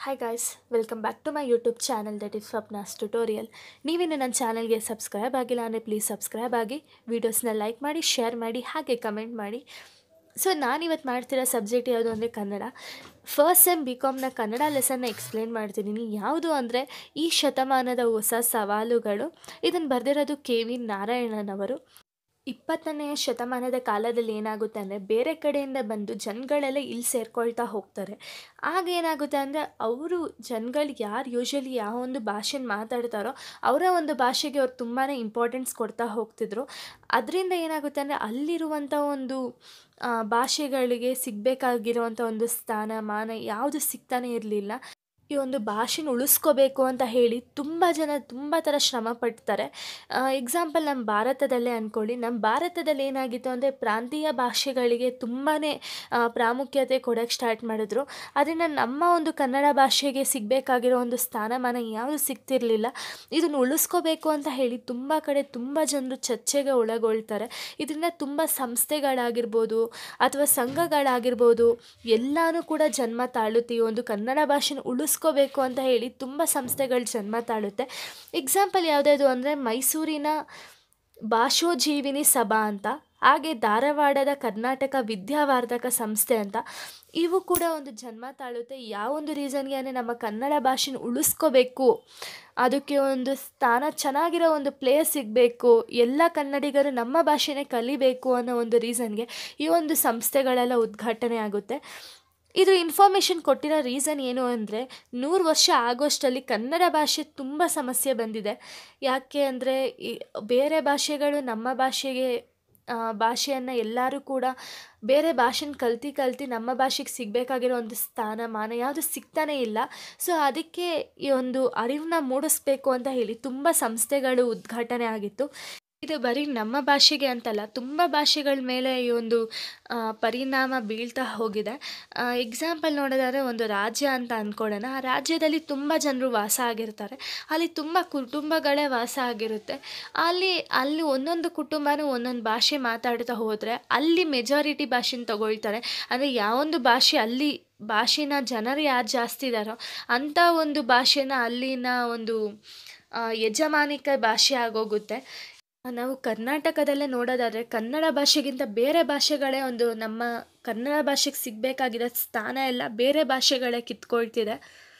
hi guys welcome back to my YouTube channel that is Swapna's tutorial ನೀವಿನ್ನು ನನ್ನ ಚಾನಲ್ಗೆ subscribe ಆಗಿಲ್ಲ ಅಂದರೆ ಪ್ಲೀಸ್ ಸಬ್ಸ್ಕ್ರೈಬ್ ಆಗಿ ವೀಡಿಯೋಸ್ನ ಲೈಕ್ ಮಾಡಿ ಶೇರ್ ಮಾಡಿ ಹಾಗೆ ಕಮೆಂಟ್ ಮಾಡಿ ಸೊ ನಾನಿವತ್ತು ಮಾಡ್ತಿರೋ ಸಬ್ಜೆಕ್ಟ್ ಯಾವುದು ಅಂದರೆ ಕನ್ನಡ ಫಸ್ಟ್ ಸೆಮ್ ಬಿ ಕಾಮ್ನ ಕನ್ನಡ ಲೆಸನ್ನ ಎಕ್ಸ್ಪ್ಲೇನ್ ಮಾಡ್ತಿದ್ದೀನಿ ಯಾವುದು ಅಂದರೆ ಈ ಶತಮಾನದ ಹೊಸ ಸವಾಲುಗಳು ಇದನ್ನು ಬರೆದಿರೋದು ಕೆ ವಿ ನಾರಾಯಣನ್ ಅವರು ಇಪ್ಪತ್ತನೆಯ ಶತಮಾನದ ಕಾಲದಲ್ಲಿ ಏನಾಗುತ್ತೆ ಅಂದರೆ ಬೇರೆ ಕಡೆಯಿಂದ ಬಂದು ಜನಗಳೆಲ್ಲ ಇಲ್ಲಿ ಸೇರ್ಕೊಳ್ತಾ ಹೋಗ್ತಾರೆ ಆಗ ಏನಾಗುತ್ತೆ ಅಂದರೆ ಅವರು ಜನಗಳು ಯಾರು ಯೂಶ್ವಲಿ ಯಾವ ಒಂದು ಭಾಷೆನ ಮಾತಾಡ್ತಾರೋ ಅವರ ಒಂದು ಭಾಷೆಗೆ ಅವ್ರು ತುಂಬಾ ಇಂಪಾರ್ಟೆನ್ಸ್ ಕೊಡ್ತಾ ಹೋಗ್ತಿದ್ರು ಅದರಿಂದ ಏನಾಗುತ್ತೆ ಅಂದರೆ ಅಲ್ಲಿರುವಂಥ ಒಂದು ಆ, ಭಾಷೆಗಳಿಗೆ ಸಿಗಬೇಕಾಗಿರುವಂಥ ಒಂದು ಸ್ಥಾನ ಮಾನ ಯಾವುದು ಸಿಗ್ತಾನೆ ಇರಲಿಲ್ಲ ಈ ಒಂದು ಭಾಷೆನ ಉಳಿಸ್ಕೋಬೇಕು ಅಂತ ಹೇಳಿ ತುಂಬ ಜನ ತುಂಬ ಥರ ಶ್ರಮ ಪಡ್ತಾರೆ ಎಕ್ಸಾಂಪಲ್ ನಮ್ಮ ಭಾರತದಲ್ಲೇ ಅಂದ್ಕೊಳ್ಳಿ ನಮ್ಮ ಭಾರತದಲ್ಲಿ ಏನಾಗಿತ್ತು ಅಂದರೆ ಪ್ರಾಂತೀಯ ಭಾಷೆಗಳಿಗೆ ತುಂಬಾ ಪ್ರಾಮುಖ್ಯತೆ ಕೊಡೋಕ್ಕೆ ಸ್ಟಾರ್ಟ್ ಮಾಡಿದ್ರು ಅದರಿಂದ ನಮ್ಮ ಒಂದು ಕನ್ನಡ ಭಾಷೆಗೆ ಸಿಗಬೇಕಾಗಿರೋ ಒಂದು ಸ್ಥಾನಮಾನ ಯಾವುದು ಸಿಗ್ತಿರ್ಲಿಲ್ಲ ಇದನ್ನು ಉಳಿಸ್ಕೋಬೇಕು ಅಂತ ಹೇಳಿ ತುಂಬ ಕಡೆ ತುಂಬ ಜನರು ಚರ್ಚೆಗೆ ಒಳಗೊಳ್ತಾರೆ ಇದರಿಂದ ತುಂಬ ಸಂಸ್ಥೆಗಳಾಗಿರ್ಬೋದು ಅಥವಾ ಸಂಘಗಳಾಗಿರ್ಬೋದು ಎಲ್ಲನೂ ಕೂಡ ಜನ್ಮ ತಾಳುತ್ತೆ ಈ ಒಂದು ಕನ್ನಡ ಭಾಷೆನ ಉಳಿಸ್ಕೋಬೇಕು ಅಂತ ಹೇಳಿ ತುಂಬ ಸಂಸ್ಥೆಗಳು ಜನ್ಮ ತಾಳುತ್ತೆ ಎಕ್ಸಾಂಪಲ್ ಯಾವುದ್ಯಾವುದು ಅಂದರೆ ಮೈಸೂರಿನ ಭಾಷೋಜೀವಿನಿ ಸಭಾ ಅಂತ ಹಾಗೆ ಧಾರವಾಡದ ಕರ್ನಾಟಕ ವಿದ್ಯಾವರ್ಧಕ ಸಂಸ್ಥೆ ಅಂತ ಇವು ಕೂಡ ಒಂದು ಜನ್ಮ ತಾಳುತ್ತೆ ಯಾವೊಂದು ರೀಸನ್ಗೆ ಅಂದರೆ ನಮ್ಮ ಕನ್ನಡ ಭಾಷೆನ ಉಳಿಸ್ಕೋಬೇಕು ಅದಕ್ಕೆ ಒಂದು ಸ್ಥಾನ ಚೆನ್ನಾಗಿರೋ ಒಂದು ಪ್ಲೇಸ್ ಸಿಗಬೇಕು ಎಲ್ಲ ಕನ್ನಡಿಗರು ನಮ್ಮ ಭಾಷೆನೇ ಕಲಿಬೇಕು ಅನ್ನೋ ಒಂದು ರೀಸನ್ಗೆ ಈ ಒಂದು ಸಂಸ್ಥೆಗಳೆಲ್ಲ ಉದ್ಘಾಟನೆ ಆಗುತ್ತೆ ಇದು ಇನ್ಫಾರ್ಮೇಷನ್ ಕೊಟ್ಟಿರೋ ರೀಸನ್ ಏನು ಅಂದರೆ ನೂರು ವರ್ಷ ಆಗೋಷ್ಟರಲ್ಲಿ ಕನ್ನಡ ಭಾಷೆ ತುಂಬ ಸಮಸ್ಯೆ ಬಂದಿದೆ ಯಾಕೆ ಅಂದರೆ ಈ ಬೇರೆ ಭಾಷೆಗಳು ನಮ್ಮ ಭಾಷೆಗೆ ಭಾಷೆಯನ್ನು ಎಲ್ಲರೂ ಕೂಡ ಬೇರೆ ಭಾಷೆನ ಕಲ್ತು ಕಲ್ತು ನಮ್ಮ ಭಾಷೆಗೆ ಸಿಗಬೇಕಾಗಿರೋ ಒಂದು ಸ್ಥಾನಮಾನ ಯಾವುದು ಸಿಗ್ತಾನೇ ಇಲ್ಲ ಸೊ ಅದಕ್ಕೆ ಈ ಒಂದು ಅರಿವನ್ನ ಮೂಡಿಸ್ಬೇಕು ಅಂತ ಹೇಳಿ ತುಂಬ ಸಂಸ್ಥೆಗಳು ಉದ್ಘಾಟನೆ ಆಗಿತ್ತು ಇದು ಬರೀ ನಮ್ಮ ಭಾಷೆಗೆ ಅಂತಲ್ಲ ತುಂಬ ಭಾಷೆಗಳ ಮೇಲೆ ಈ ಒಂದು ಆ, ಪರಿಣಾಮ ಬೀಳ್ತಾ ಹೋಗಿದೆ ಎಕ್ಸಾಂಪಲ್ ನೋಡೋದಾದ್ರೆ ಒಂದು ರಾಜ್ಯ ಅಂತ ಅಂದ್ಕೊಳ್ಳೋಣ ಆ ರಾಜ್ಯದಲ್ಲಿ ತುಂಬ ಜನರು ವಾಸ ಆಗಿರ್ತಾರೆ ಅಲ್ಲಿ ತುಂಬ ಕುಟುಂಬಗಳೇ ವಾಸ ಆಗಿರುತ್ತೆ ಅಲ್ಲಿ ಅಲ್ಲಿ ಒಂದೊಂದು ಕುಟುಂಬನೂ ಒಂದೊಂದು ಭಾಷೆ ಮಾತಾಡ್ತಾ ಹೋದರೆ ಅಲ್ಲಿ ಮೆಜಾರಿಟಿ ಭಾಷೆನ ತಗೊಳ್ತಾರೆ ಅಂದರೆ ಯಾವೊಂದು ಭಾಷೆ ಅಲ್ಲಿ ಭಾಷೆನ ಜನರು ಯಾರು ಜಾಸ್ತಿ ಇದ್ದಾರೋ ಅಂಥ ಒಂದು ಭಾಷೆನ ಅಲ್ಲಿನ ಒಂದು ಆ, ಯಜಮಾನಿಕ ಭಾಷೆ ಆಗೋಗುತ್ತೆ ನಾವು ಕರ್ನಾಟಕದಲ್ಲೇ ನೋಡೋದಾದರೆ ಕನ್ನಡ ಭಾಷೆಗಿಂತ ಬೇರೆ ಭಾಷೆಗಳೇ ಒಂದು ನಮ್ಮ ಕನ್ನಡ ಭಾಷೆಗೆ ಸಿಗಬೇಕಾಗಿರೋ ಸ್ಥಾನ ಎಲ್ಲ ಬೇರೆ ಭಾಷೆಗಳೇ ಕಿತ್ಕೊಳ್ತಿದೆ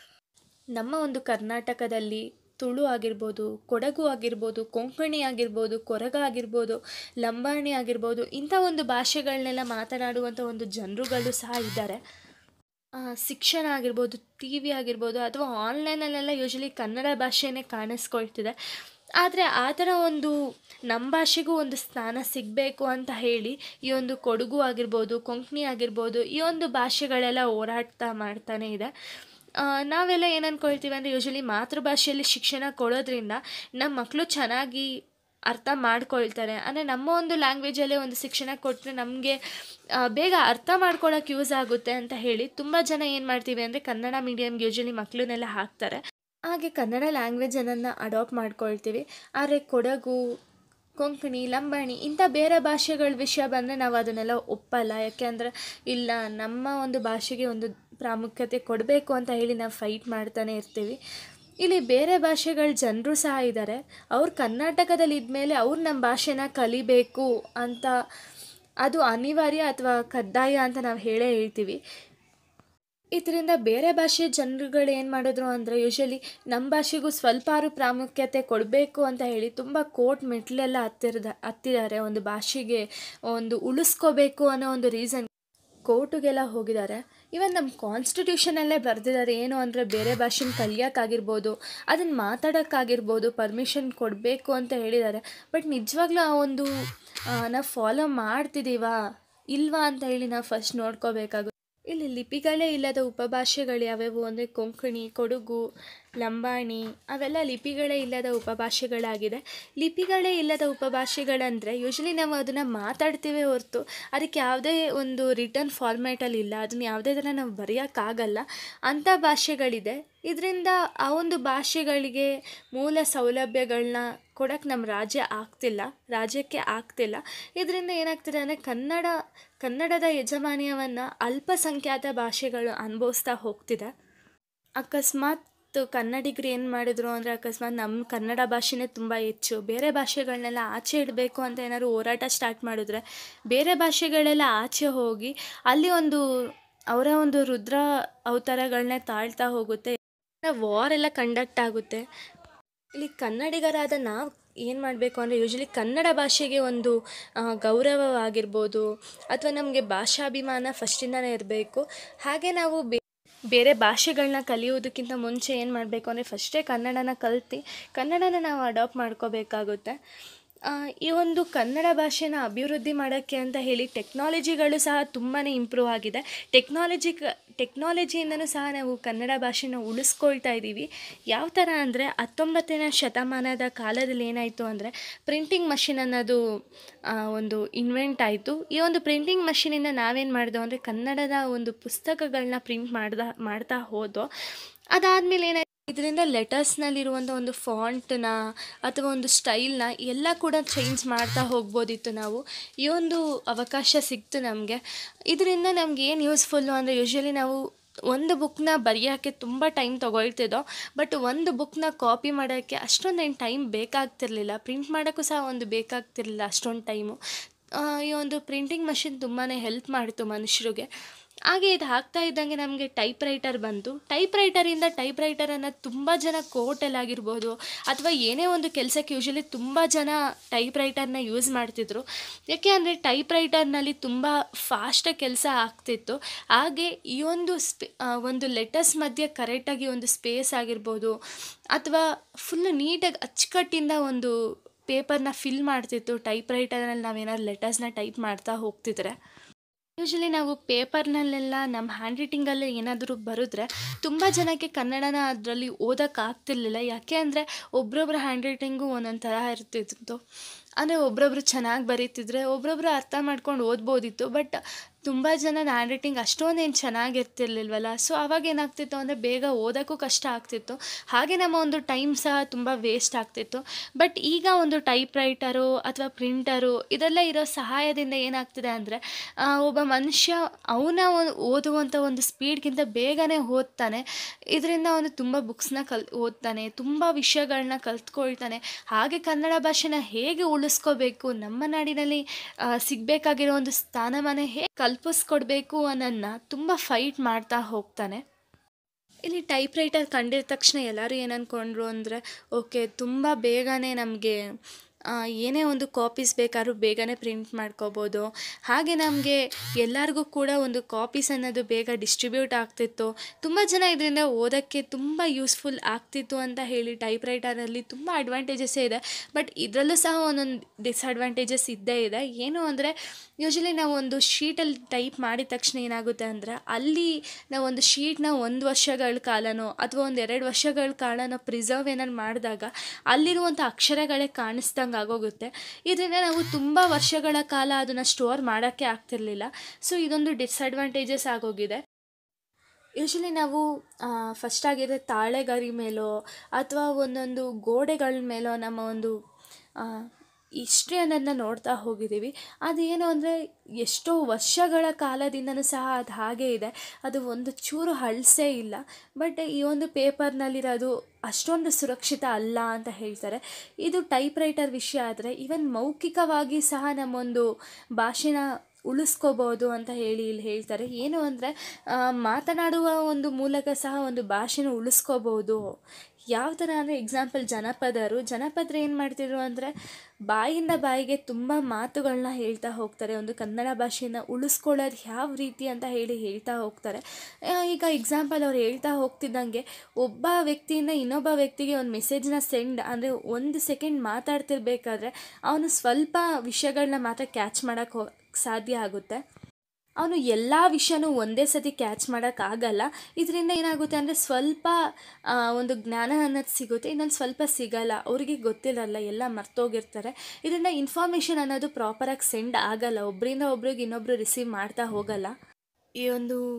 ನಮ್ಮ ಒಂದು ಕರ್ನಾಟಕದಲ್ಲಿ ತುಳು ಆಗಿರ್ಬೋದು ಕೊಡಗು ಆಗಿರ್ಬೋದು ಕೊಂಕಣಿ ಆಗಿರ್ಬೋದು ಕೊರಗ ಆಗಿರ್ಬೋದು ಲಂಬಾಣಿ ಆಗಿರ್ಬೋದು ಇಂಥ ಒಂದು ಭಾಷೆಗಳನ್ನೆಲ್ಲ ಮಾತನಾಡುವಂಥ ಒಂದು ಜನರುಗಳು ಸಹ ಇದ್ದಾರೆ ಆ, ಶಿಕ್ಷಣ ಆಗಿರ್ಬೋದು ಟಿ ವಿ ಆಗಿರ್ಬೋದು ಅಥವಾ ಆನ್ಲೈನಲ್ಲೆಲ್ಲ ಯೂಶ್ವಲಿ ಕನ್ನಡ ಭಾಷೆನೇ ಕಾಣಿಸ್ಕೊಳ್ತಿದೆ ಆದರೆ ಆ ಥರ ಒಂದು ನಮ್ಮ ಭಾಷೆಗೂ ಒಂದು ಸ್ಥಾನ ಸಿಗಬೇಕು ಅಂತ ಹೇಳಿ ಈ ಒಂದು ಕೊಡಗು ಆಗಿರ್ಬೋದು ಕೊಂಕಣಿ ಆಗಿರ್ಬೋದು ಈ ಒಂದು ಭಾಷೆಗಳೆಲ್ಲ ಹೋರಾಡ್ತಾ ಮಾಡ್ತಾನೆ ಇದೆ ಆ, ನಾವೆಲ್ಲ ಏನು ಅಂದ್ಕೊಳ್ತೀವಿ ಅಂದರೆ ಯೂಶ್ವಲಿ ಮಾತೃಭಾಷೆಯಲ್ಲಿ ಶಿಕ್ಷಣ ಕೊಡೋದ್ರಿಂದ ನಮ್ಮ ಮಕ್ಕಳು ಚೆನ್ನಾಗಿ ಅರ್ಥ ಮಾಡ್ಕೊಳ್ತಾರೆ ಅಂದರೆ ನಮ್ಮ ಒಂದು ಲ್ಯಾಂಗ್ವೇಜಲ್ಲೇ ಒಂದು ಶಿಕ್ಷಣ ಕೊಟ್ಟರೆ ನಮಗೆ ಬೇಗ ಅರ್ಥ ಮಾಡ್ಕೊಳ್ಳೋಕೆ ಯೂಸ್ ಆಗುತ್ತೆ ಅಂತ ಹೇಳಿ ತುಂಬ ಜನ ಏನು ಮಾಡ್ತೀವಿ ಅಂದರೆ ಕನ್ನಡ ಮೀಡಿಯಮ್ಗೆ ಯೂಶ್ವಲಿ ಮಕ್ಕಳನ್ನೆಲ್ಲ ಹಾಕ್ತಾರೆ ಹಾಗೆ ಕನ್ನಡ ಲ್ಯಾಂಗ್ವೇಜನ್ನು ಅಡಾಪ್ಟ್ ಮಾಡ್ಕೊಳ್ತೀವಿ ಆದರೆ ಕೊಡಗು ಕೊಂಕಣಿ ಲಂಬಾಣಿ ಇಂಥ ಬೇರೆ ಭಾಷೆಗಳ ವಿಷಯ ಬಂದರೆ ನಾವು ಅದನ್ನೆಲ್ಲ ಒಪ್ಪಲ್ಲ ಯಾಕೆಂದರೆ ಇಲ್ಲ ನಮ್ಮ ಒಂದು ಭಾಷೆಗೆ ಒಂದು ಪ್ರಾಮುಖ್ಯತೆ ಕೊಡಬೇಕು ಅಂತ ಹೇಳಿ ನಾವು ಫೈಟ್ ಮಾಡ್ತಾನೆ ಇರ್ತೀವಿ ಇಲ್ಲಿ ಬೇರೆ ಭಾಷೆಗಳ ಜನರು ಸಹ ಇದ್ದಾರೆ ಅವ್ರು ಕರ್ನಾಟಕದಲ್ಲಿ ಇದ್ಮೇಲೆ ಅವ್ರು ನಮ್ಮ ಭಾಷೆನ ಕಲಿಬೇಕು ಅಂತ ಅದು ಅನಿವಾರ್ಯ ಅಥವಾ ಕಡ್ಡಾಯ ಅಂತ ನಾವು ಹೇಳೇ ಹೇಳ್ತೀವಿ ಇದರಿಂದ ಬೇರೆ ಭಾಷೆಯ ಜನರುಗಳು ಏನು ಮಾಡಿದ್ರು ಅಂದರೆ ಯೂಶ್ವಲಿ ನಮ್ಮ ಭಾಷೆಗೂ ಸ್ವಲ್ಪಾರು ಪ್ರಾಮುಖ್ಯತೆ ಕೊಡಬೇಕು ಅಂತ ಹೇಳಿ ತುಂಬ ಕೋರ್ಟ್ ಮೆಟ್ಲೆಲ್ಲ ಹತ್ತಿರದ ಹತ್ತಿದ್ದಾರೆ ಒಂದು ಭಾಷೆಗೆ ಒಂದು ಉಳಿಸ್ಕೋಬೇಕು ಅನ್ನೋ ಒಂದು ರೀಸನ್ ಕೋರ್ಟಿಗೆಲ್ಲ ಹೋಗಿದ್ದಾರೆ ಇವನ್ ನಮ್ಮ ಕಾನ್ಸ್ಟಿಟ್ಯೂಷನಲ್ಲೇ ಬರೆದಿದ್ದಾರೆ ಏನು ಅಂದರೆ ಬೇರೆ ಭಾಷೆನ ಕಲಿಯೋಕ್ಕಾಗಿರ್ಬೋದು ಅದನ್ನು ಮಾತಾಡೋಕ್ಕಾಗಿರ್ಬೋದು ಪರ್ಮಿಷನ್ ಕೊಡಬೇಕು ಅಂತ ಹೇಳಿದ್ದಾರೆ ಬಟ್ ನಿಜವಾಗ್ಲೂ ಆ ಒಂದು ನಾವು ಫಾಲೋ ಮಾಡ್ತಿದ್ದೀವಾ ಇಲ್ವಾ ಅಂತ ಹೇಳಿ ನಾವು ಫಸ್ಟ್ ನೋಡ್ಕೋಬೇಕಾಗುತ್ತೆ ಇಲ್ಲಿ ಲಿಪಿಗಳೇ ಇಲ್ಲದ ಉಪಭಾಷೆಗಳು ಯಾವ್ಯಾವು ಅಂದರೆ ಕೊಂಕಣಿ ಕೊಡಗು ಲಂಬಾಣಿ ಅವೆಲ್ಲ ಲಿಪಿಗಳೇ ಇಲ್ಲದ ಉಪಭಾಷೆಗಳಾಗಿದೆ ಲಿಪಿಗಳೇ ಇಲ್ಲದ ಉಪಭಾಷೆಗಳಂದರೆ ಯೂಶ್ವಲಿ ನಾವು ಅದನ್ನು ಮಾತಾಡ್ತೀವಿ ಹೊರತು ಅದಕ್ಕೆ ಯಾವುದೇ ಒಂದು ರಿಟರ್ನ್ ಫಾರ್ಮ್ಯಾಟಲ್ಲಿ ಇಲ್ಲ ಅದನ್ನು ಯಾವುದೇ ಥರ ನಾವು ಬರೆಯೋಕ್ಕಾಗಲ್ಲ ಅಂಥ ಭಾಷೆಗಳಿದೆ ಇದರಿಂದ ಆ ಒಂದು ಭಾಷೆಗಳಿಗೆ ಮೂಲ ಸೌಲಭ್ಯಗಳನ್ನ ಕೊಡೋಕ್ಕೆ ನಮ್ಮ ರಾಜ್ಯ ಆಗ್ತಿಲ್ಲ ರಾಜ್ಯಕ್ಕೆ ಆಗ್ತಿಲ್ಲ ಇದರಿಂದ ಏನಾಗ್ತಿದೆ ಅಂದರೆ ಕನ್ನಡ ಕನ್ನಡದ ಯಜಮಾನ್ಯವನ್ನು ಅಲ್ಪಸಂಖ್ಯಾತ ಭಾಷೆಗಳು ಅನುಭವಿಸ್ತಾ ಹೋಗ್ತಿದೆ ಅಕಸ್ಮಾತ್ ಕನ್ನಡಿಗರು ಏನು ಮಾಡಿದ್ರು ಅಂದರೆ ಅಕಸ್ಮಾತ್ ನಮ್ಮ ಕನ್ನಡ ಭಾಷೆನೇ ತುಂಬ ಹೆಚ್ಚು ಬೇರೆ ಭಾಷೆಗಳನ್ನೆಲ್ಲ ಆಚೆ ಇಡಬೇಕು ಅಂತ ಏನಾದ್ರು ಹೋರಾಟ ಸ್ಟಾರ್ಟ್ ಮಾಡಿದ್ರೆ ಬೇರೆ ಭಾಷೆಗಳೆಲ್ಲ ಆಚೆ ಹೋಗಿ ಅಲ್ಲಿ ಒಂದು ಅವರ ಒಂದು ರುದ್ರ ಅವತಾರಗಳನ್ನೇ ತಾಳ್ತಾ ಹೋಗುತ್ತೆ ವಾರ್ ಎಲ್ಲ ಕಂಡಕ್ಟ್ ಆಗುತ್ತೆ ಇಲ್ಲಿ ಕನ್ನಡಿಗರಾದ ನಾವು ಏನು ಮಾಡಬೇಕು ಅಂದರೆ ಯೂಶ್ವಲಿ ಕನ್ನಡ ಭಾಷೆಗೆ ಒಂದು ಆ, ಗೌರವವಾಗಿರ್ಬೋದು ಅಥವಾ ನಮಗೆ ಭಾಷಾಭಿಮಾನ ಫಸ್ಟಿಂದನೇ ಇರಬೇಕು ಹಾಗೆ ನಾವು ಬೇ ಬೇರೆ ಭಾಷೆಗಳನ್ನ ಕಲಿಯೋದಕ್ಕಿಂತ ಮುಂಚೆ ಏನು ಮಾಡಬೇಕು ಅಂದರೆ ಫಸ್ಟೇ ಕನ್ನಡನ ಕಲ್ತು ಕನ್ನಡನ ನಾವು ಅಡಾಪ್ಟ್ ಮಾಡ್ಕೋಬೇಕಾಗುತ್ತೆ ಆ, ಈ ಒಂದು ಕನ್ನಡ ಭಾಷೆನ ಅಭಿವೃದ್ಧಿ ಮಾಡೋಕ್ಕೆ ಅಂತ ಹೇಳಿ ಟೆಕ್ನಾಲಜಿಗಳು ಸಹ ತುಂಬಾ ಇಂಪ್ರೂವ್ ಆಗಿದೆ ಟೆಕ್ನಾಲಜಿ ಕ ಟೆಕ್ನಾಲಜಿಯಿಂದನೂ ಸಹ ನಾವು ಕನ್ನಡ ಭಾಷೆನ ಉಳಿಸ್ಕೊಳ್ತಾ ಇದ್ದೀವಿ ಯಾವ ಥರ ಅಂದರೆ ಹತ್ತೊಂಬತ್ತನೇ ಶತಮಾನದ ಕಾಲದಲ್ಲಿ ಏನಾಯಿತು ಅಂದರೆ ಪ್ರಿಂಟಿಂಗ್ ಮಷಿನ್ ಅನ್ನೋದು ಆ, ಒಂದು ಇನ್ವೆಂಟ್ ಆಯಿತು ಈ ಒಂದು ಪ್ರಿಂಟಿಂಗ್ ಮಷಿನಿಂದ ನಾವೇನು ಮಾಡಿದೆವು ಅಂದರೆ ಕನ್ನಡದ ಒಂದು ಪುಸ್ತಕಗಳನ್ನ ಪ್ರಿಂಟ್ ಮಾಡ್ದ ಮಾಡ್ತಾ ಹೋದೋ ಅದಾದಮೇಲೆ ಏನಾಯ್ತು ಇದರಿಂದ ಲೆಟರ್ಸ್ನಲ್ಲಿರುವಂಥ ಒಂದು ಫಾಂಟ್ನ ಅಥವಾ ಒಂದು ಸ್ಟೈಲ್ನ ಎಲ್ಲ ಕೂಡ ಚೇಂಜ್ ಮಾಡ್ತಾ ಹೋಗ್ಬೋದಿತ್ತು ನಾವು ಈ ಒಂದು ಅವಕಾಶ ಸಿಕ್ತು ನಮಗೆ ಇದರಿಂದ ನಮ್ಗೆ ಏನು ಯೂಸ್ಫುಲ್ಲು ಅಂದರೆ ಯೂಶ್ವಲಿ ನಾವು ಒಂದು ಬುಕ್ನ ಬರೆಯೋಕ್ಕೆ ತುಂಬ ಟೈಮ್ ತೊಗೊಳ್ತಿದ್ದೋ ಬಟ್ ಒಂದು ಬುಕ್ನ ಕಾಪಿ ಮಾಡೋಕ್ಕೆ ಅಷ್ಟೊಂದೇನು ಟೈಮ್ ಬೇಕಾಗ್ತಿರ್ಲಿಲ್ಲ ಪ್ರಿಂಟ್ ಮಾಡೋಕ್ಕೂ ಸಹ ಒಂದು ಬೇಕಾಗ್ತಿರ್ಲಿಲ್ಲ ಅಷ್ಟೊಂದು ಟೈಮು ಈ ಒಂದು ಪ್ರಿಂಟಿಂಗ್ ಮಷಿನ್ ತುಂಬಾ ಹೆಲ್ಪ್ ಮಾಡಿತು ಮನುಷ್ಯರಿಗೆ ಹಾಗೆ ಇದು ಆಗ್ತಾ ಇದ್ದಂಗೆ ನಮಗೆ ಟೈಪ್ ರೈಟರ್ ಬಂತು ಟೈಪ್ ರೈಟರಿಂದ ಟೈಪ್ ರೈಟರನ್ನು ತುಂಬ ಜನ ಕೋರ್ಟಲ್ಲಾಗಿರ್ಬೋದು ಅಥವಾ ಏನೇ ಒಂದು ಕೆಲಸಕ್ಕೆ ಯೂಶ್ವಲಿ ತುಂಬ ಜನ ಟೈಪ್ ರೈಟರ್ನ ಯೂಸ್ ಮಾಡ್ತಿದ್ರು ಯಾಕೆ ಅಂದರೆ ಟೈಪ್ ರೈಟರ್ನಲ್ಲಿ ತುಂಬ ಫಾಸ್ಟಾಗಿ ಕೆಲಸ ಆಗ್ತಿತ್ತು ಹಾಗೆ ಈ ಒಂದು ಸ್ಪೇ ಆ, ಒಂದು ಲೆಟರ್ಸ್ ಮಧ್ಯೆ ಕರೆಕ್ಟಾಗಿ ಒಂದು ಸ್ಪೇಸ್ ಆಗಿರ್ಬೋದು ಅಥವಾ ಫುಲ್ ನೀಟಾಗಿ ಅಚ್ಚುಕಟ್ಟಿಂದ ಒಂದು ಪೇಪರ್ನ ಫಿಲ್ ಮಾಡ್ತಿತ್ತು ಟೈಪ್ ರೈಟರ್ನಲ್ಲಿ ನಾವೇನಾದ್ರು ಲೆಟರ್ಸ್ನ ಟೈಪ್ ಮಾಡ್ತಾ ಹೋಗ್ತಿದ್ರೆ ಯೂಶ್ವಲಿ ನಾವು ಪೇಪರ್ನಲ್ಲೆಲ್ಲ ನಮ್ಮ ಹ್ಯಾಂಡ್ ರೈಟಿಂಗಲ್ಲಿ ಏನಾದರೂ ಬರೆದ್ರೆ ತುಂಬ ಜನಕ್ಕೆ ಕನ್ನಡನ ಅದರಲ್ಲಿ ಓದೋಕ್ಕಾಗ್ತಿರ್ಲಿಲ್ಲ ಯಾಕೆ ಅಂದರೆ ಒಬ್ರೊಬ್ರ ಹ್ಯಾಂಡ್ ರೈಟಿಂಗು ಒಂದೊಂದು ಥರ ಇರ್ತಿತ್ತು ಅಂದರೆ ಒಬ್ರೊಬ್ರು ಚೆನ್ನಾಗಿ ಬರೀತಿದ್ರೆ ಒಬ್ರೊಬ್ರು ಅರ್ಥ ಮಾಡ್ಕೊಂಡು ಓದ್ಬೋದಿತ್ತು ಬಟ್ ತುಂಬ ಜನದ ಹ್ಯಾಂಡ್ ರೈಟಿಂಗ್ ಅಷ್ಟೊಂದೇನು ಚೆನ್ನಾಗಿರ್ತಿರ್ಲಿಲ್ವಲ್ಲ ಸೊ ಅವಾಗ ಏನಾಗ್ತಿತ್ತು ಅಂದರೆ ಬೇಗ ಓದೋಕ್ಕೂ ಕಷ್ಟ ಆಗ್ತಿತ್ತು ಹಾಗೆ ನಮ್ಮ ಒಂದು ಟೈಮ್ ಸಹ ತುಂಬ ವೇಸ್ಟ್ ಆಗ್ತಿತ್ತು ಬಟ್ ಈಗ ಒಂದು ಟೈಪ್ ರೈಟರು ಅಥವಾ ಪ್ರಿಂಟರು ಇದೆಲ್ಲ ಇರೋ ಸಹಾಯದಿಂದ ಏನಾಗ್ತಿದೆ ಅಂದರೆ ಒಬ್ಬ ಮನುಷ್ಯ ಅವನ ಓದುವಂಥ ಒಂದು ಸ್ಪೀಡ್ಗಿಂತ ಬೇಗನೆ ಓದ್ತಾನೆ ಇದರಿಂದ ಅವನು ತುಂಬ ಬುಕ್ಸ್ನ ಕಲ್ ಓದ್ತಾನೆ ತುಂಬ ವಿಷಯಗಳನ್ನ ಕಲ್ತ್ಕೊಳ್ತಾನೆ ಹಾಗೆ ಕನ್ನಡ ಭಾಷೆನ ಹೇಗೆ ಉಳಿಸ್ಕೋಬೇಕು ನಮ್ಮ ನಾಡಿನಲ್ಲಿ ಆ, ಸಿಗಬೇಕಾಗಿರೋ ಒಂದು ಸ್ಥಾನಮಾನ ಹೇಗೆ ಕಲ್ಪಿಸ್ಕೊಡ್ಬೇಕು ಅನ್ನೋದನ್ನ ತುಂಬ ಫೈಟ್ ಮಾಡ್ತಾ ಹೋಗ್ತಾನೆ ಇಲ್ಲಿ ಟೈಪ್ ರೈಟರ್ ಕಂಡಿದ ತಕ್ಷಣ ಎಲ್ಲರೂ ಏನು ಅಂದ್ಕೊಂಡ್ರು ಅಂದರೆ ಓಕೆ ತುಂಬ ಬೇಗನೆ ನಮಗೆ ಏನೇ ಒಂದು ಕಾಪೀಸ್ ಬೇಕಾದ್ರೂ ಬೇಗನೆ ಪ್ರಿಂಟ್ ಮಾಡ್ಕೋಬೋದು ಹಾಗೆ ನಮಗೆ ಎಲ್ಲರಿಗೂ ಕೂಡ ಒಂದು ಕಾಪೀಸ್ ಅನ್ನೋದು ಬೇಗ ಡಿಸ್ಟ್ರಿಬ್ಯೂಟ್ ಆಗ್ತಿತ್ತು ತುಂಬ ಜನ ಇದರಿಂದ ಓದೋಕ್ಕೆ ತುಂಬ ಯೂಸ್ಫುಲ್ ಆಗ್ತಿತ್ತು ಅಂತ ಹೇಳಿ ಟೈಪ್ ರೈಟರಲ್ಲಿ ತುಂಬ ಅಡ್ವಾಂಟೇಜಸ್ಸೇ ಇದೆ ಬಟ್ ಇದರಲ್ಲೂ ಸಹ ಒಂದೊಂದು ಡಿಸ್ಅಡ್ವಾಂಟೇಜಸ್ ಇದ್ದೇ ಇದೆ ಏನು ಅಂದರೆ ಯೂಶ್ವಲಿ ನಾವು ಒಂದು ಶೀಟಲ್ಲಿ ಟೈಪ್ ಮಾಡಿದ ತಕ್ಷಣ ಏನಾಗುತ್ತೆ ಅಂದರೆ ಅಲ್ಲಿ ನಾವು ಒಂದು ಶೀಟ್ನ ಒಂದು ವರ್ಷಗಳ ಕಾಲನೋ ಅಥವಾ ಒಂದು ಎರಡು ವರ್ಷಗಳ ಕಾಲನೋ ಪ್ರಿಸರ್ವ್ ಏನಾದ್ರು ಮಾಡಿದಾಗ ಅಲ್ಲಿರುವಂಥ ಅಕ್ಷರಗಳೇ ಕಾಣಿಸ್ದಂಗೆ ಆಗೋಗುತ್ತೆ ಇದರಿಂದ ನಾವು ತುಂಬ ವರ್ಷಗಳ ಕಾಲ ಅದನ್ನು ಸ್ಟೋರ್ ಮಾಡೋಕ್ಕೆ ಆಗ್ತಿರ್ಲಿಲ್ಲ ಸೊ ಇದೊಂದು ಡಿಸ್ಅಡ್ವಾಂಟೇಜಸ್ ಆಗೋಗಿದೆ ಯೂಶ್ವಲಿ ನಾವು ಫಸ್ಟ್ ಆಗಿರೋ ತಾಳೆಗರಿ ಮೇಲೋ ಅಥವಾ ಒಂದೊಂದು ಗೋಡೆಗಳ ಮೇಲೋ ನಮ್ಮ ಒಂದು ಹಿಸ್ಟ್ರಿ ಅನ್ನೋದನ್ನ ನೋಡ್ತಾ ಹೋಗಿದ್ದೀವಿ ಅದೇನು ಅಂದರೆ ಎಷ್ಟೋ ವರ್ಷಗಳ ಕಾಲದಿಂದನೂ ಸಹ ಅದು ಹಾಗೇ ಇದೆ ಅದು ಒಂದು ಚೂರು ಹಳಸೇ ಇಲ್ಲ ಬಟ್ ಈ ಒಂದು ಪೇಪರ್ನಲ್ಲಿರೋದು ಅಷ್ಟೊಂದು ಸುರಕ್ಷಿತ ಅಲ್ಲ ಅಂತ ಹೇಳ್ತಾರೆ ಇದು ಟೈಪ್ ರೈಟರ್ ವಿಷಯ ಆದರೆ ಈವನ್ ಮೌಖಿಕವಾಗಿ ಸಹ ನಮ್ಮೊಂದು ಭಾಷೆನ ಉಳಿಸ್ಕೋಬೋದು ಅಂತ ಹೇಳಿ ಇಲ್ಲಿ ಹೇಳ್ತಾರೆ ಏನು ಅಂದರೆ ಮಾತನಾಡುವ ಒಂದು ಮೂಲಕ ಸಹ ಒಂದು ಭಾಷೆನ ಉಳಿಸ್ಕೋಬೋದು ಯಾವ ಥರ ಅಂದರೆ ಎಕ್ಸಾಂಪಲ್ ಜನಪದರು ಜನಪದರು ಏನು ಮಾಡ್ತಿದ್ರು ಅಂದರೆ ಬಾಯಿಂದ ಬಾಯಿಗೆ ತುಂಬ ಮಾತುಗಳನ್ನ ಹೇಳ್ತಾ ಹೋಗ್ತಾರೆ ಒಂದು ಕನ್ನಡ ಭಾಷೆನ ಉಳಿಸ್ಕೊಳ್ಳೋದು ಯಾವ ರೀತಿ ಅಂತ ಹೇಳಿ ಹೇಳ್ತಾ ಹೋಗ್ತಾರೆ ಆ, ಈಗ ಎಕ್ಸಾಂಪಲ್ ಅವ್ರು ಹೇಳ್ತಾ ಹೋಗ್ತಿದ್ದಂಗೆ ಒಬ್ಬ ವ್ಯಕ್ತಿಯಿಂದ ಇನ್ನೊಬ್ಬ ವ್ಯಕ್ತಿಗೆ ಒಂದು ಮೆಸೇಜ್ನ ಸೆಂಡ್ ಅಂದರೆ ಒಂದು ಸೆಕೆಂಡ್ ಮಾತಾಡ್ತಿರ್ಬೇಕಾದ್ರೆ ಅವನು ಸ್ವಲ್ಪ ವಿಷಯಗಳನ್ನ ಮಾತ್ರ ಕ್ಯಾಚ್ ಮಾಡೋಕ್ಕೆ ಹೋ ಸಾಧ್ಯ ಆಗುತ್ತೆ ಅವನು ಎಲ್ಲ ವಿಷಯನೂ ಒಂದೇ ಸತಿ ಕ್ಯಾಚ್ ಮಾಡೋಕ್ಕಾಗಲ್ಲ ಇದರಿಂದ ಏನಾಗುತ್ತೆ ಅಂದರೆ ಸ್ವಲ್ಪ ಆ, ಒಂದು ಜ್ಞಾನ ಅನ್ನೋದು ಸಿಗುತ್ತೆ ಇನ್ನೊಂದು ಸ್ವಲ್ಪ ಸಿಗಲ್ಲ ಅವರಿಗೆ ಗೊತ್ತಿರಲ್ಲ ಎಲ್ಲ ಮರ್ತೋಗಿರ್ತಾರೆ ಇದರಿಂದ ಇನ್ಫಾರ್ಮೇಷನ್ ಅನ್ನೋದು ಪ್ರಾಪರಾಗಿ ಸೆಂಡ್ ಆಗಲ್ಲ ಒಬ್ಬರಿಂದ ಒಬ್ರಿಗೆ ಇನ್ನೊಬ್ರು ರಿಸೀವ್ ಮಾಡ್ತಾ ಹೋಗಲ್ಲ ಈ ಒಂದು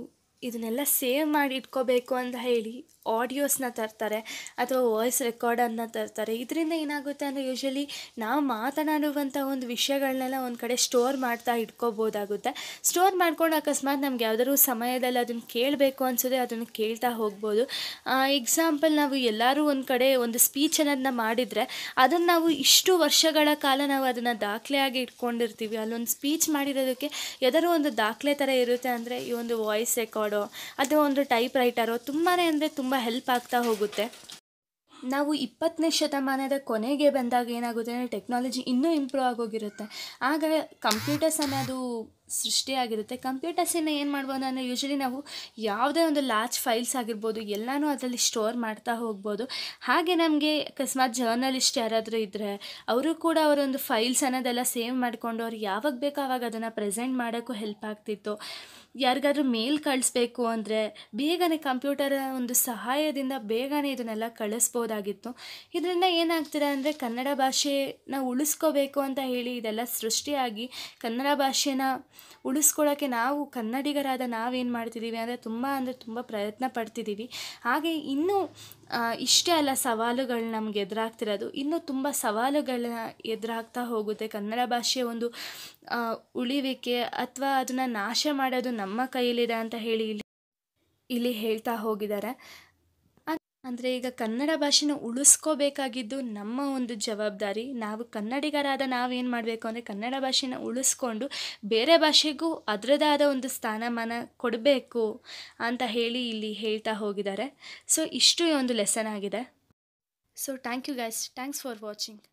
ಇದನ್ನೆಲ್ಲ ಸೇವ್ ಮಾಡಿ ಇಟ್ಕೋಬೇಕು ಅಂತ ಹೇಳಿ ಆಡಿಯೋಸ್ನ ತರ್ತಾರೆ ಅಥವಾ ವಾಯ್ಸ್ ರೆಕಾರ್ಡನ್ನು ತರ್ತಾರೆ ಇದರಿಂದ ಏನಾಗುತ್ತೆ ಅಂದರೆ ಯೂಶ್ವಲಿ ನಾವು ಮಾತನಾಡುವಂಥ ಒಂದು ವಿಷಯಗಳನ್ನೆಲ್ಲ ಒಂದು ಕಡೆ ಸ್ಟೋರ್ ಮಾಡ್ತಾ ಇಟ್ಕೋಬೋದಾಗುತ್ತೆ ಸ್ಟೋರ್ ಮಾಡ್ಕೊಂಡು ಅಕಸ್ಮಾತ್ ನಮ್ಗೆ ಯಾವ್ದಾದ್ರು ಸಮಯದಲ್ಲಿ ಅದನ್ನು ಕೇಳಬೇಕು ಅನಿಸಿದ್ರೆ ಅದನ್ನು ಕೇಳ್ತಾ ಹೋಗ್ಬೋದು ಎಕ್ಸಾಂಪಲ್ ನಾವು ಎಲ್ಲರೂ ಒಂದು ಕಡೆ ಒಂದು ಸ್ಪೀಚ್ ಅನ್ನೋದನ್ನ ಮಾಡಿದರೆ ಅದನ್ನು ನಾವು ಇಷ್ಟು ವರ್ಷಗಳ ಕಾಲ ನಾವು ಅದನ್ನು ದಾಖಲೆಯಾಗಿ ಇಟ್ಕೊಂಡಿರ್ತೀವಿ ಅಲ್ಲೊಂದು ಸ್ಪೀಚ್ ಮಾಡಿರೋದಕ್ಕೆ ಯಾವ್ದಾದ್ರು ಒಂದು ದಾಖಲೆ ಥರ ಇರುತ್ತೆ ಅಂದರೆ ಈ ಒಂದು ವಾಯ್ಸ್ ರೆಕಾರ್ಡೋ ಅಥವಾ ಒಂದು ಟೈಪ್ ರೈಟರೋ ತುಂಬಾ ಅಂದರೆ ತುಂಬ ಹೆಲ್ಪ್ ಆಗ್ತಾ ಹೋಗುತ್ತೆ ನಾವು ಇಪ್ಪತ್ತನೇ ಶತಮಾನದ ಕೊನೆಗೆ ಬಂದಾಗ ಏನಾಗುತ್ತೆ ಅಂದರೆ ಟೆಕ್ನಾಲಜಿ ಇನ್ನೂ ಇಂಪ್ರೂವ್ ಆಗೋಗಿರುತ್ತೆ ಆಗ ಕಂಪ್ಯೂಟರ್ಸ್ ಅನ್ನೋದು ಸೃಷ್ಟಿಯಾಗಿರುತ್ತೆ ಕಂಪ್ಯೂಟರ್ಸನ್ನು ಏನು ಮಾಡ್ಬೋದು ಅಂದರೆ ಯೂಶ್ವಲಿ ನಾವು ಯಾವುದೇ ಒಂದು ಲಾರ್ಜ್ ಫೈಲ್ಸ್ ಆಗಿರ್ಬೋದು ಎಲ್ಲನೂ ಅದರಲ್ಲಿ ಸ್ಟೋರ್ ಮಾಡ್ತಾ ಹೋಗ್ಬೋದು ಹಾಗೆ ನಮಗೆ ಅಕಸ್ಮಾತ್ ಜರ್ನಲಿಸ್ಟ್ ಯಾರಾದರೂ ಇದ್ದರೆ ಅವರು ಕೂಡ ಅವರೊಂದು ಫೈಲ್ಸ್ ಅನ್ನೋದೆಲ್ಲ ಸೇವ್ ಮಾಡಿಕೊಂಡು ಅವ್ರು ಯಾವಾಗ ಬೇಕೋ ಆವಾಗ ಅದನ್ನು ಪ್ರೆಸೆಂಟ್ ಮಾಡೋಕ್ಕೂ ಹೆಲ್ಪ್ ಆಗ್ತಿತ್ತು ಯಾರಿಗಾದ್ರೂ ಮೇಲ್ ಕಳಿಸ್ಬೇಕು ಅಂದರೆ ಬೇಗನೆ ಕಂಪ್ಯೂಟರ ಒಂದು ಸಹಾಯದಿಂದ ಬೇಗನೆ ಇದನ್ನೆಲ್ಲ ಕಳಿಸ್ಬೋದಾಗಿತ್ತು ಇದರಿಂದ ಏನಾಗ್ತಿದೆ ಅಂದರೆ ಕನ್ನಡ ಭಾಷೆನ ಉಳಿಸ್ಕೋಬೇಕು ಅಂತ ಹೇಳಿ ಇದೆಲ್ಲ ಸೃಷ್ಟಿಯಾಗಿ ಕನ್ನಡ ಭಾಷೆನ ಉಳಿಸ್ಕೊಳ್ಳೋಕ್ಕೆ ನಾವು ಕನ್ನಡಿಗರಾದ ನಾವೇನು ಮಾಡ್ತಿದ್ದೀವಿ ಅಂದರೆ ತುಂಬ ಅಂದರೆ ತುಂಬ ಪ್ರಯತ್ನ ಪಡ್ತಿದ್ದೀವಿ ಹಾಗೆ ಇನ್ನೂ ಇಷ್ಟೇ ಅಲ್ಲ ಸವಾಲುಗಳು ನಮ್ಗೆ ಎದುರಾಗ್ತಿರೋದು ಇನ್ನೂ ತುಂಬ ಸವಾಲುಗಳನ್ನ ಎದುರಾಗ್ತಾ ಹೋಗುತ್ತೆ ಕನ್ನಡ ಭಾಷೆಯ ಒಂದು ಉಳಿವಿಕೆ ಅಥವಾ ಅದನ್ನು ನಾಶ ಮಾಡೋದು ನಮ್ಮ ಕೈಯಲ್ಲಿದೆ ಅಂತ ಹೇಳಿ ಇಲ್ಲಿ ಇಲ್ಲಿ ಹೇಳ್ತಾ ಹೋಗಿದ್ದಾರೆ ಅಂದರೆ ಈಗ ಕನ್ನಡ ಭಾಷೆನ ಉಳಿಸ್ಕೋಬೇಕಾಗಿದ್ದು ನಮ್ಮ ಒಂದು ಜವಾಬ್ದಾರಿ ನಾವು ಕನ್ನಡಿಗರಾದ ನಾವೇನು ಮಾಡಬೇಕು ಅಂದರೆ ಕನ್ನಡ ಭಾಷೆನ ಉಳಿಸ್ಕೊಂಡು ಬೇರೆ ಭಾಷೆಗೂ ಅದರದೇ ಆದ ಒಂದು ಸ್ಥಾನಮಾನ ಕೊಡಬೇಕು ಅಂತ ಹೇಳಿ ಇಲ್ಲಿ ಹೇಳ್ತಾ ಹೋಗಿದ್ದಾರೆ ಸೊ ಇಷ್ಟು ಈ ಒಂದು ಲೆಸನ್ ಆಗಿದೆ so thank you guys thanks for watching